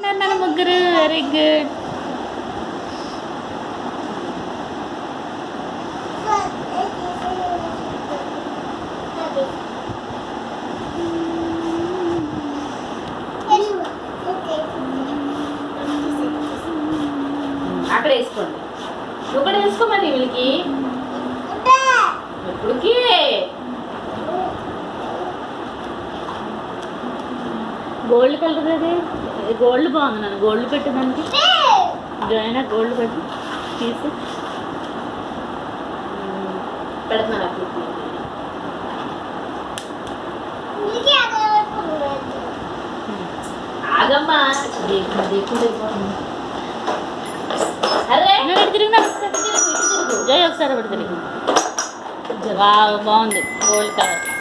చేస్తున్నారు నన్ను ముగ్గురు వెరీ గుడ్ అక్కడ వేసుకోండి నువ్వు కూడా వేసుకోమని వీళ్ళకి ఎప్పటికి గోల్డ్ కలర్ అది గోల్డ్ బాగుంది నన్ను గోల్డ్ పెట్టడానికి జోయినా గోల్డ్ పెట్టి తీసి పెడుతున్నాను అప్పుడు ఆగమ్మా దేకు దేకు దేకు అరే నేను ఇటు తిరిగినా ఒకసారి ఇటు తిరుగు, ఇటు తిరుగు. జై ఒకసారి ఒకటి తిరిగి వావ్ బాగుంది గోల్డ్ కలర్